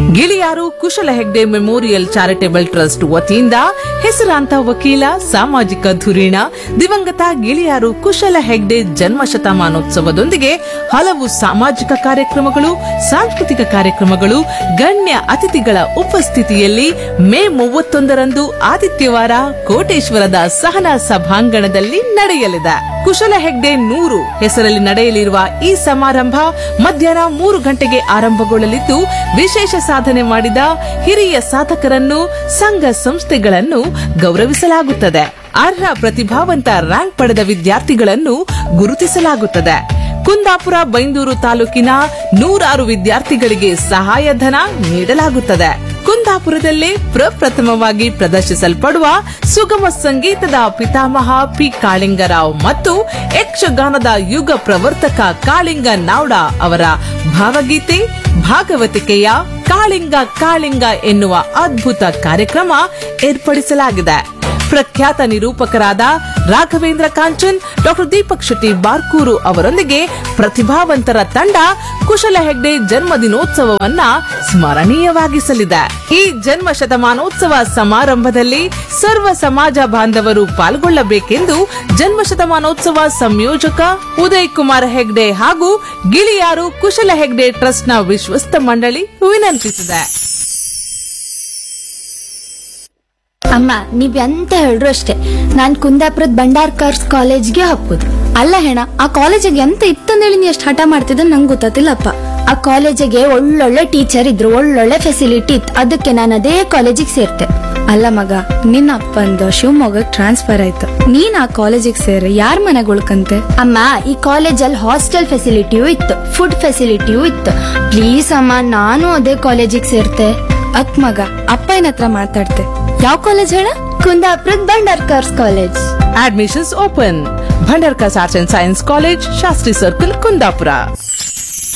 ಗಿಳಿಯಾರು ಕುಶಲ Hegde memorial charitable trust ವತಿಯಿಂದ ಹೆಸರಾಂತ ವಕೀಲ ಸಾಮಾಜಿಕ ಧುರೀಣ ದಿವಂಗತ ಗಿಳಿಯಾರು ಕುಶಲ ಹೆಗ್ಡೆ ಜನ್ಮ ಶತಮಾನೋತ್ಸವದೊಂದಿಗೆ ಹಲವು ಸಾಮಾಜಿಕ ಕಾರ್ಯಕ್ರಮಗಳು ಸಾಂಸ್ಕೃತಿಕ ಕಾರ್ಯಕ್ರಮಗಳು ಗಣ್ಯ ಅತಿಥಿಗಳ ಉಪಸ್ಥಿತಿಯಲ್ಲಿ ಮೇ ಮೂವತ್ತೊಂದರಂದು ಆದಿತ್ಯವಾರ ಕೋಟೇಶ್ವರದ ಸಹನಾ ಸಭಾಂಗಣದಲ್ಲಿ ನಡೆಯಲಿದೆ ಕುಶಲ ಹೆಗ್ಡೆ ನೂರು ಹೆಸರಲ್ಲಿ ನಡೆಯಲಿರುವ ಈ ಸಮಾರಂಭ ಮಧ್ಯಾಹ್ನ ಮೂರು ಗಂಟೆಗೆ ಆರಂಭಗೊಳ್ಳಲಿದ್ದು ವಿಶೇಷ ಸಾಧನೆ ಮಾಡಿದ ಹಿರಿಯ ಸಾಧಕರನ್ನು ಸಂಘ ಸಂಸ್ಥೆಗಳನ್ನು ಗೌರವಿಸಲಾಗುತ್ತದೆ ಅರ್ಹ ಪ್ರತಿಭಾವಂತ ರ್ಯಾಂಕ್ ಪಡೆದ ವಿದ್ಯಾರ್ಥಿಗಳನ್ನು ಗುರುತಿಸಲಾಗುತ್ತದೆ ಕುಂದಾಪುರ ಬೈಂದೂರು ತಾಲೂಕಿನ ನೂರಾರು ವಿದ್ಯಾರ್ಥಿಗಳಿಗೆ ಸಹಾಯಧನ ನೀಡಲಾಗುತ್ತದೆ ಕುಂದಾಪುರದಲ್ಲೇ ಪ್ರಪ್ರಥಮವಾಗಿ ಪ್ರದರ್ಶಿಸಲ್ಪಡುವ ಸುಗಮ ಸಂಗೀತದ ಪಿತಾಮಹ ಪಿ ಕಾಳಿಂಗರಾವ್ ಮತ್ತು ಯಕ್ಷಗಾನದ ಯುಗ ಪ್ರವರ್ತಕ ಕಾಳಿಂಗ ನಾವ್ಡ ಅವರ ಭಾವಗೀತೆ ಭಾಗವತಿಕೆಯ ಕಾಳಿಂಗ ಕಾಳಿಂಗ ಎನ್ನುವ ಅದ್ಭುತ ಕಾರ್ಯಕ್ರಮ ಏರ್ಪಡಿಸಲಾಗಿದೆ ಪ್ರಖ್ಯಾತ ನಿರೂಪಕರಾದ ರಾಘವೇಂದ್ರ ಕಾಂಚನ್ ಡಾಕ್ಟರ್ ದೀಪಕ್ ಶೆಟ್ಟಿ ಬಾರ್ಕೂರು ಅವರೊಂದಿಗೆ ಪ್ರತಿಭಾವಂತರ ತಂಡ ಕುಶಲ ಹೆಗ್ಡೆ ಜನ್ಮದಿನೋತ್ಸವವನ್ನ ಸ್ಮರಣೀಯವಾಗಿಸಲಿದೆ ಈ ಜನ್ಮ ಶತಮಾನೋತ್ಸವ ಸಮಾರಂಭದಲ್ಲಿ ಸರ್ವ ಸಮಾಜ ಬಾಂಧವರು ಪಾಲ್ಗೊಳ್ಳಬೇಕೆಂದು ಜನ್ಮ ಶತಮಾನೋತ್ಸವ ಸಂಯೋಜಕ ಉದಯ್ ಕುಮಾರ್ ಹೆಗ್ಡೆ ಹಾಗೂ ಗಿಳಿಯಾರು ಕುಶಲ ಹೆಗ್ಡೆ ಟ್ರಸ್ಟ್ನ ವಿಶ್ವಸ್ತ ಮಂಡಳಿ ವಿನಂತಿಸಿದೆ ಅಮ್ಮ ನೀವ್ ಎಂತ ಹೇಳ್ರು ಅಷ್ಟೇ ನಾನ್ ಕುಂದಾಪುರದ ಭಂಡಾರ್ಕರ್ಸ್ ಕಾಲೇಜ್ಗೆ ಹಾಕುದು ಅಲ್ಲ ಹೆಣ ಆ ಕಾಲೇಜಿಗೆ ಎಂತ ಇತ್ತಂದೇಳಿ ನೀ ಎಷ್ಟು ಹಠ ಮಾಡ್ತಿದ್ದ ನಂಗೆ ಗೊತ್ತಿಲ್ಲಪ್ಪ ಆ ಕಾಲೇಜಿಗೆ ಒಳ್ಳೊಳ್ಳೆ ಟೀಚರ್ ಇದ್ರು ಒಳ್ಳೊಳ್ಳೆ ಫೆಸಿಲಿಟಿ ಇತ್ತು ಅದಕ್ಕೆ ನಾನು ಅದೇ ಕಾಲೇಜಿಗೆ ಸೇರ್ತೆ ಅಲ್ಲ ಮಗ ನಿನ್ನ ಅಪ್ಪಂದು ಶಿವಮೊಗ್ಗಕ್ಕೆ ಟ್ರಾನ್ಸ್ಫರ್ ಆಯ್ತು ನೀನ್ ಆ ಕಾಲೇಜಿಗೆ ಸೇರಿ ಯಾರ ಮನೆಗೆ ಉಳ್ಕಂತೆ ಅಮ್ಮ ಈ ಕಾಲೇಜಲ್ಲಿ ಹಾಸ್ಟೆಲ್ ಫೆಸಿಲಿಟಿಯೂ ಇತ್ತು ಫುಡ್ ಫೆಸಿಲಿಟಿಯೂ ಇತ್ತು ಪ್ಲೀಸ್ ಅಮ್ಮ ನಾನು ಅದೇ ಕಾಲೇಜಿಗೆ ಸೇರ್ತೆ ಅಕ್ ಮಗ ಅಪ್ಪನ ಹತ್ರ ಮಾತಾಡ್ತೆ ಯಾವ ಕಾಲೇಜ್ ಹೇಳ ಕುಂದಾಪುರದ Bhandarkars college admissions open Bhandarkars arts and science college Shastri circle Kundapura